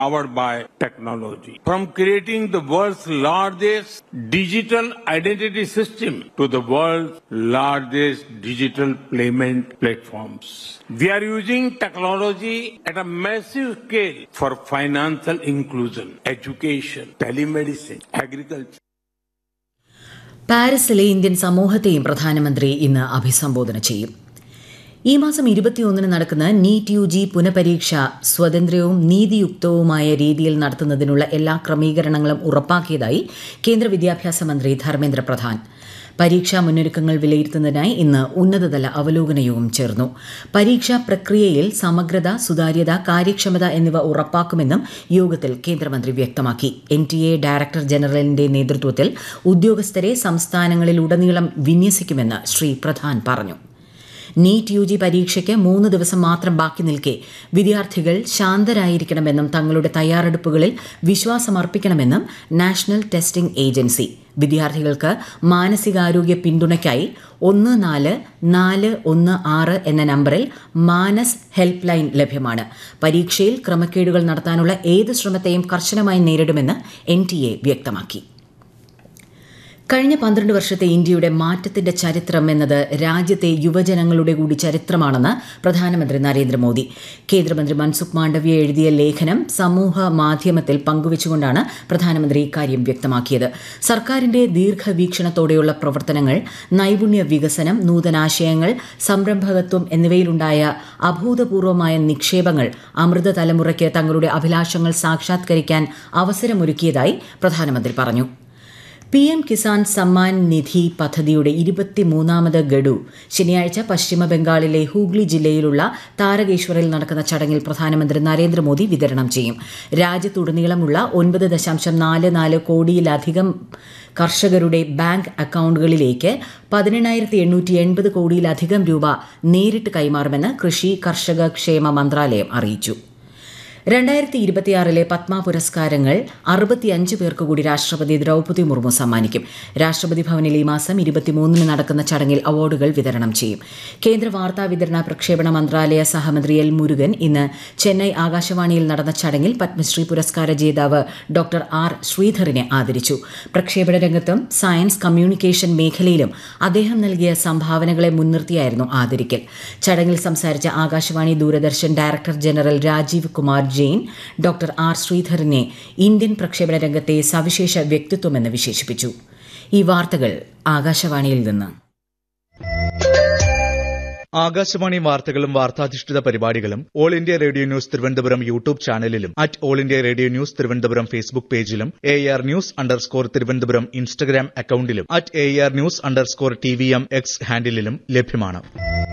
powered by technology. From creating the world's largest digital identity system to the world's largest digital payment platforms. We are using technology at a massive scale for financial inclusion, education, telemedicine, agriculture. പാരീസിലെ Indian സമൂഹത്തെയും പ്രധാനമന്ത്രി ഇന്ന് അഭിസംബോധന ചെയ്യും ഈ മാസം ഇരുപത്തിയൊന്നിന് നടക്കുന്ന നീറ്റ് യു ജി പുനഃപരീക്ഷ സ്വതന്ത്രവും നീതിയുക്തവുമായ രീതിയിൽ നടത്തുന്നതിനുള്ള എല്ലാ ക്രമീകരണങ്ങളും ഉറപ്പാക്കിയതായി കേന്ദ്ര വിദ്യാഭ്യാസ മന്ത്രി ധർമ്മേന്ദ്ര പ്രധാൻ പരീക്ഷാ മുന്നൊരുക്കങ്ങൾ വിലയിരുത്തുന്നതിനായി ഇന്ന് ഉന്നതതല അവലോകന യോഗം ചേർന്നു പരീക്ഷാ പ്രക്രിയയിൽ സമഗ്രത സുതാര്യത കാര്യക്ഷമത എന്നിവ ഉറപ്പാക്കുമെന്നും യോഗത്തിൽ കേന്ദ്രമന്ത്രി വ്യക്തമാക്കി എൻ ടി എ ഡയറക്ടർ ജനറലിന്റെ നേതൃത്വത്തിൽ ഉദ്യോഗസ്ഥരെ സംസ്ഥാനങ്ങളിലുടനീളം വിന്യസിക്കുമെന്ന് ശ്രീ പ്രധാൻ പറഞ്ഞു നീറ്റ് യു ജി പരീക്ഷയ്ക്ക് മൂന്ന് ദിവസം മാത്രം ബാക്കി നിൽക്കെ വിദ്യാർത്ഥികൾ ശാന്തരായിരിക്കണമെന്നും തങ്ങളുടെ തയ്യാറെടുപ്പുകളിൽ വിശ്വാസമർപ്പിക്കണമെന്നും നാഷണൽ ടെസ്റ്റിംഗ് ഏജൻസി വിദ്യാർത്ഥികൾക്ക് മാനസികാരോഗ്യ പിന്തുണയ്ക്കായി ഒന്ന് നാല് നാല് ഒന്ന് ആറ് എന്ന നമ്പറിൽ മാനസ് ഹെൽപ്പ് ലൈൻ ലഭ്യമാണ് പരീക്ഷയിൽ ക്രമക്കേടുകൾ നടത്താനുള്ള ഏത് ശ്രമത്തെയും കർശനമായി നേരിടുമെന്ന് എൻ വ്യക്തമാക്കി കഴിഞ്ഞ പന്ത്രണ്ട് വർഷത്തെ ഇന്ത്യയുടെ മാറ്റത്തിന്റെ ചരിത്രം എന്നത് രാജ്യത്തെ യുവജനങ്ങളുടെ കൂടി ചരിത്രമാണെന്ന് പ്രധാനമന്ത്രി നരേന്ദ്രമോദി കേന്ദ്രമന്ത്രി മൻസുഖ് മാണ്ഡവ്യ എഴുതിയ ലേഖനം സമൂഹ മാധ്യമത്തിൽ പങ്കുവച്ചുകൊണ്ടാണ് പ്രധാനമന്ത്രി ഇക്കാര്യം വ്യക്തമാക്കിയത് സർക്കാരിന്റെ ദീർഘവീക്ഷണത്തോടെയുള്ള പ്രവർത്തനങ്ങൾ നൈപുണ്യ വികസനം നൂതനാശയങ്ങൾ സംരംഭകത്വം എന്നിവയിലുണ്ടായ അഭൂതപൂർവമായ നിക്ഷേപങ്ങൾ അമൃത തലമുറയ്ക്ക് തങ്ങളുടെ അഭിലാഷങ്ങൾ സാക്ഷാത്കരിക്കാൻ അവസരമൊരുക്കിയതായി പ്രധാനമന്ത്രി പറഞ്ഞു പി എം കിസാൻ സമ്മാൻ നിധി പദ്ധതിയുടെ ഇരുപത്തിമൂന്നാമത് ഗഡു ശനിയാഴ്ച പശ്ചിമ ബംഗാളിലെ ഹൂഗ്ലി ജില്ലയിലുള്ള താരകേശ്വറിൽ നടക്കുന്ന ചടങ്ങിൽ പ്രധാനമന്ത്രി നരേന്ദ്രമോദി വിതരണം ചെയ്യും രാജ്യത്തുടനീളമുള്ള ഒൻപത് ദശാംശം നാല് നാല് കോടിയിലധികം കർഷകരുടെ ബാങ്ക് അക്കൌണ്ടുകളിലേക്ക് പതിനെണ്ണായിരത്തി എണ്ണൂറ്റി എൺപത് കോടിയിലധികം രൂപ നേരിട്ട് കൈമാറുമെന്ന് കൃഷി കർഷക ക്ഷേമ മന്ത്രാലയം അറിയിച്ചു രണ്ടായിരത്തി ഇരുപത്തിയാറിലെ പത്മ പുരസ്കാരങ്ങൾ അറുപത്തിയഞ്ച് പേർക്ക് കൂടി രാഷ്ട്രപതി ദ്രൗപദി മുർമു സമ്മാനിക്കും രാഷ്ട്രപതി ഭവനിൽ ഈ മാസം ഇരുപത്തിമൂന്നിന് നടക്കുന്ന ചടങ്ങിൽ അവാർഡുകൾ വിതരണം ചെയ്യും കേന്ദ്ര വാർത്താ വിതരണ പ്രക്ഷേപണ മന്ത്രാലയ സഹമന്ത്രി എൽ മുരുകൻ ഇന്ന് ചെന്നൈ ആകാശവാണിയിൽ നടന്ന ചടങ്ങിൽ പത്മശ്രീ പുരസ്കാര ജേതാവ് ഡോക്ടർ ആർ ശ്രീധറിനെ ആദരിച്ചു പ്രക്ഷേപണ രംഗത്തും സയൻസ് കമ്മ്യൂണിക്കേഷൻ മേഖലയിലും അദ്ദേഹം നൽകിയ സംഭാവനകളെ മുൻനിർത്തിയായിരുന്നു ആദരിക്കൽ ചടങ്ങിൽ സംസാരിച്ച Akashvani Doordarshan director general Rajiv Kumar Jain doctor R ശ്രീധറിനെ ഇന്ത്യൻ പ്രക്ഷേപണ രംഗത്തെ സവിശേഷ വ്യക്തിത്വമെന്ന് വിശേഷിപ്പിച്ചു ഈ വാർത്തകൾ ആകാശവാണിയിൽ നിന്ന് ആകാശവാണി വാർത്തകളും വാർത്താധിഷ്ഠിത പരിപാടികളും all India radio news Thiruvananthapuram YouTube ചാനലിലും at all India radio news Thiruvananthapuram Facebook പേജിലും A R news underscore Thiruvananthapuram Instagram അക്കൌണ്ടിലും at A R news underscore T V M X ഹാൻഡിലും ലഭ്യമാണ്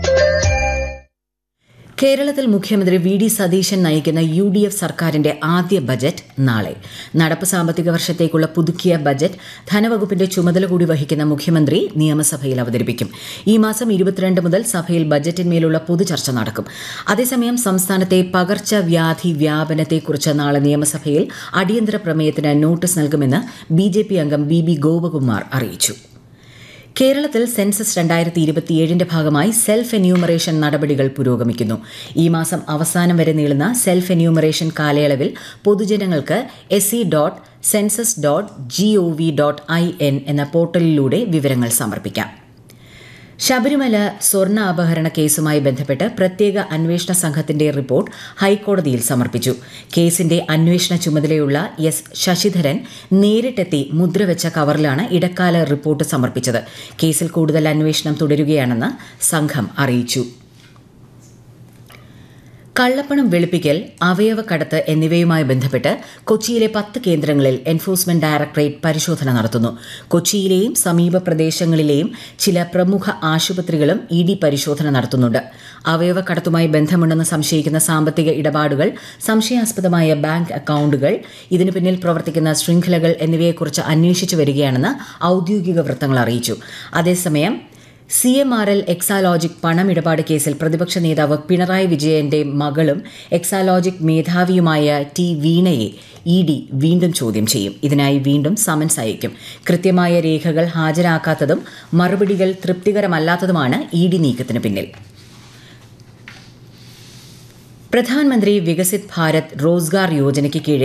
കേരളത്തിൽ മുഖ്യമന്ത്രി വി ഡി സതീശൻ നയിക്കുന്ന യു ഡി എഫ് സർക്കാരിന്റെ ആദ്യ ബജറ്റ് നാളെ നടപ്പ് സാമ്പത്തിക വർഷത്തേക്കുള്ള പുതുക്കിയ ബജറ്റ് ധനവകുപ്പിന്റെ ചുമതല കൂടി വഹിക്കുന്ന മുഖ്യമന്ത്രി നിയമസഭയിൽ അവതരിപ്പിക്കും ഈ മാസം ഇരുപത്തിരണ്ട് മുതൽ സഭയിൽ ബജറ്റിന്മേലുള്ള പൊതുചർച്ച നടക്കും അതേസമയം സംസ്ഥാനത്തെ പകർച്ചവ്യാധി വ്യാപനത്തെക്കുറിച്ച് നാളെ നിയമസഭയിൽ അടിയന്തര പ്രമേയത്തിന് നോട്ടീസ് നൽകുമെന്ന് ബി ജെ പി അംഗം ബി ബി ഗോപകുമാർ അറിയിച്ചു കേരളത്തിൽ സെൻസസ് രണ്ടായിരത്തി ഇരുപത്തിയേഴിന്റെ ഭാഗമായി സെൽഫ് എന്യൂമറേഷൻ നടപടികൾ പുരോഗമിക്കുന്നു ഈ മാസം അവസാനം വരെ നീളുന്ന സെൽഫ് എന്യൂമറേഷൻ കാലയളവിൽ പൊതുജനങ്ങൾക്ക് S C dot census dot G O V dot I N എന്ന പോർട്ടലിലൂടെ വിവരങ്ങൾ സമർപ്പിക്കാം ശബരിമല സ്വർണ്ണ അപഹരണ കേസുമായി ബന്ധപ്പെട്ട് പ്രത്യേക അന്വേഷണ സംഘത്തിന്റെ റിപ്പോർട്ട് ഹൈക്കോടതിയിൽ സമർപ്പിച്ചു കേസിന്റെ അന്വേഷണ ചുമതലയുള്ള എസ് ശശിധരൻ നേരിട്ടെത്തി മുദ്രവെച്ച കവറിലാണ് ഇടക്കാല റിപ്പോർട്ട് സമർപ്പിച്ചത് കേസിൽ കൂടുതൽ അന്വേഷണം തുടരുകയാണെന്ന് സംഘം അറിയിച്ചു കള്ളപ്പണം വെളുപ്പിക്കൽ അവയവക്കടത്ത് എന്നിവയുമായി ബന്ധപ്പെട്ട് കൊച്ചിയിലെ പത്ത് കേന്ദ്രങ്ങളിൽ എൻഫോഴ്സ്മെന്റ് ഡയറക്ടറേറ്റ് പരിശോധന നടത്തുന്നു കൊച്ചിയിലെയും സമീപ പ്രദേശങ്ങളിലെയും ചില പ്രമുഖ ആശുപത്രികളും ഇ ഡി പരിശോധന നടത്തുന്നുണ്ട് അവയവക്കടത്തുമായി ബന്ധമുണ്ടെന്ന് സംശയിക്കുന്ന സാമ്പത്തിക ഇടപാടുകൾ സംശയാസ്പദമായ ബാങ്ക് അക്കൌണ്ടുകൾ ഇതിനു പിന്നിൽ പ്രവർത്തിക്കുന്ന ശൃംഖലകൾ എന്നിവയെക്കുറിച്ച് അന്വേഷിച്ചു വരികയാണെന്ന് ഔദ്യോഗിക വൃത്തങ്ങൾ അറിയിച്ചു അതേസമയം C M R L Exalogic പണമിടപാട് കേസിൽ പ്രതിപക്ഷ നേതാവ് പിണറായി വിജയന്റെ മകളും എക്സാലോജിക് മേധാവിയുമായ ടി വീണയെ ഇ ഡി വീണ്ടും ചോദ്യം ചെയ്യും ഇതിനായി വീണ്ടും സമൻസ് അയക്കും കൃത്യമായ രേഖകൾ ഹാജരാക്കാത്തതും മറുപടികൾ തൃപ്തികരമല്ലാത്തതുമാണ് ഇ ഡി നീക്കത്തിന് പിന്നിൽ പ്രധാനമന്ത്രി വികസിത് ഭാരത് റോസ്ഗാർ യോജനയ്ക്ക് കീഴിൽ